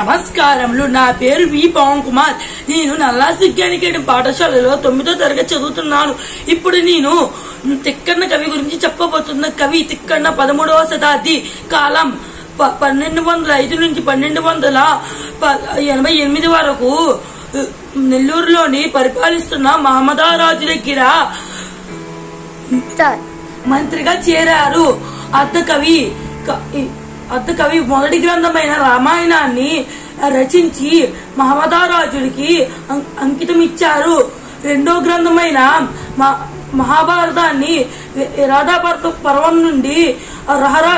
నమస్కారములు నా పేరు వి పవన్ కుమార్ నేను నల్లా సిగ్గానికేటి పాఠశాలలో తొమ్మిదో తరగతి చదువుతున్నాను ఇప్పుడు నేను తిక్కన్న కవి గురించి చెప్పబోతున్న కవి తిక్కన్న పదమూడవ శతాబ్ది కాలం ప- పన్నెండు వందల ఐదు నుంచి పన్నెండు వందల ప- ఎనభై ఎనిమిది వరకు ఉ, నెల్లూరులోని పరిపాలిస్తున్న మహమ్మదారాజు దగ్గర స్టార్ట్ మంత్రిగా చేరారు అర్ధ కవి క- ఈ అర్ధ కవి మొదటి గ్రంథమైన రామాయణాన్ని రచించి మహమ్మదారాజుడికి అం- అంకితం ఇచ్చారు రెండో గ్రంథమైన మ- మహాభారతాన్ని రాధా పర్వం నుండి రహరా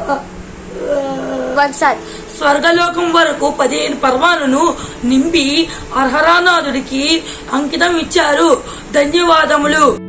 వన్ స్టార్ట్ స్వర్గలోకం వరకు పదిహేను పర్వాలను నింపి అర్హరానాథుడికి అంకితం ఇచ్చారు ధన్యవాదములు